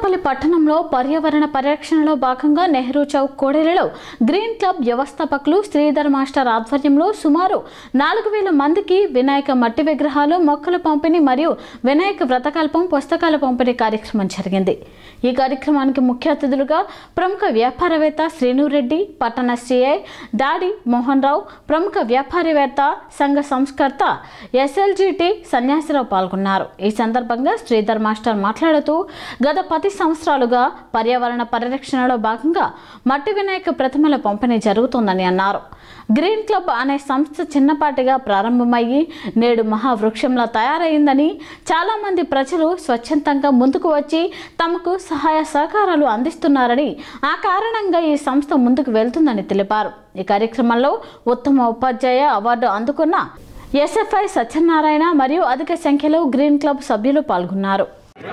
అనకాపల్లి పట్టణంలో పర్యావరణ పరిరక్షణలో భాగంగా నెహ్రూ చౌక్ కోడెలలో గ్రీన్ క్లబ్ వ్యవస్థాపకులు శ్రీధర్ మాస్టర్ ఆధ్వర్యంలో సుమారు నాలుగు వేల మందికి వినాయక మట్టి విగ్రహాలు మొక్కల పంపిణీ మరియు వినాయక వ్రతకల్పం పుస్తకాల పంపిణీ కార్యక్రమం జరిగింది ఈ కార్యక్రమానికి ముఖ్య అతిథులుగా ప్రముఖ వ్యాపారవేత్త శ్రీనురెడ్డి పట్టణ సిఐ దాడి మోహన్ రావు ప్రముఖ వ్యాపారవేత్త సంఘ సంస్కర్త ఎస్ఎల్జిటి సన్యాసిరావు పాల్గొన్నారు ఈ సందర్భంగా శ్రీధర్ మాస్టర్ మాట్లాడుతూ గత పది సంవత్సరాలుగా పర్యావరణ పరిరక్షణలో భాగంగా మట్టి వినాయక ప్రతిమల పంపిణీ జరుగుతోందని అన్నారు గ్రీన్ క్లబ్ అనే సంస్థ చిన్నపాటిగా ప్రారంభమయ్యి నేడు మహావృక్షంలా తయారైందని చాలామంది ప్రజలు స్వచ్ఛందంగా ముందుకు వచ్చి తమకు సహాయ సహకారాలు అందిస్తున్నారని ఆ కారణంగా ఈ సంస్థ ముందుకు వెళ్తుందని తెలిపారు ఈ కార్యక్రమంలో ఉత్తమ ఉపాధ్యాయ అవార్డు అందుకున్న ఎస్ఎఫ్ఐ సత్యనారాయణ మరియు అధిక సంఖ్యలో గ్రీన్ క్లబ్ సభ్యులు పాల్గొన్నారు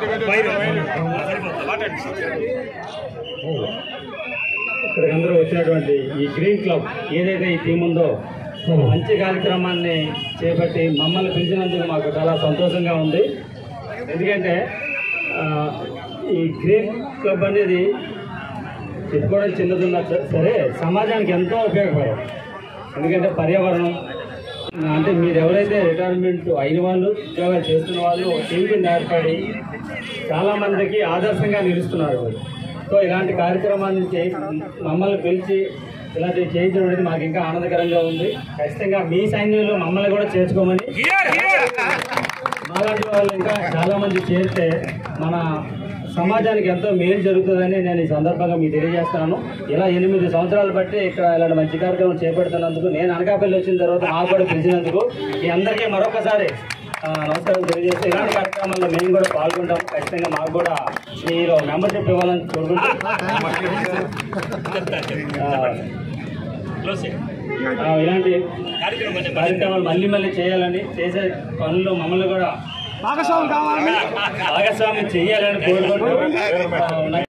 ఇక్కడికి అందరూ వచ్చినటువంటి ఈ గ్రీన్ క్లబ్ ఏదైతే ఈ థీమ్ ఉందో మంచి కార్యక్రమాన్ని చేపట్టి మమ్మల్ని పిలిచినందుకు మాకు చాలా సంతోషంగా ఉంది ఎందుకంటే ఆ, ఈ గ్రీన్ క్లబ్ అనేది చెప్పుకోవడం చిన్నదున్నా స- సరే సమాజానికి ఎంతో ఉపయోగపడదు ఎందుకంటే పర్యావరణం ఆ, అంటే మీరు ఎవరైతే రిటైర్మెంట్ అయిన వాళ్ళు ఉద్యోగాలు చేస్తున్న వాళ్ళు ఒక టీం కింద ఏర్పడి చాలామందికి ఆదర్శంగా నిలుస్తున్నారు వాళ్ళు. సో ఇలాంటి కార్యక్రమాన్ని చేయి మమ్మల్ని పిలిచి ఇలాంటివి చేయించడం అనేది మాకు ఇంకా ఆనందకరంగా ఉంది ఖచ్చితంగా మీ సైన్యంలో మమ్మల్ని కూడా చేర్చుకోమని మాలాంటి వాళ్ళు ఇంకా చాలా మంది చేరితే మన సమాజానికి ఎంతో మేలు జరుగుతుందని నేను ఈ సందర్భంగా మీకు తెలియజేస్తాను ఇలా ఎనిమిది సంవత్సరాలు బట్టి ఇక్కడ ఇలాంటి మంచి కార్యక్రమం చేపడుతున్నందుకు నేను అనకాపల్లి వచ్చిన తర్వాత మాకు కూడా పిలిచినందుకు మీ అందరికీ మరొకసారి ఆ, నమస్కారం తెలియజేస్తూ ఇలాంటి కార్యక్రమాల్లో మేము కూడా పాల్గొంటాం ఖచ్చితంగా మాకు కూడా మీరు మెంబర్షిప్ ఇవ్వాలని కోరుకుంటూ ఆ, ఆ, ఇలాంటి కార్యక్రమాలు మళ్ళీ మళ్ళీ చేయాలని చేసే పనుల్లో మమ్మల్ని కూడా భాగస్వామి చేయాలని కోరుకుంటూ ఆ,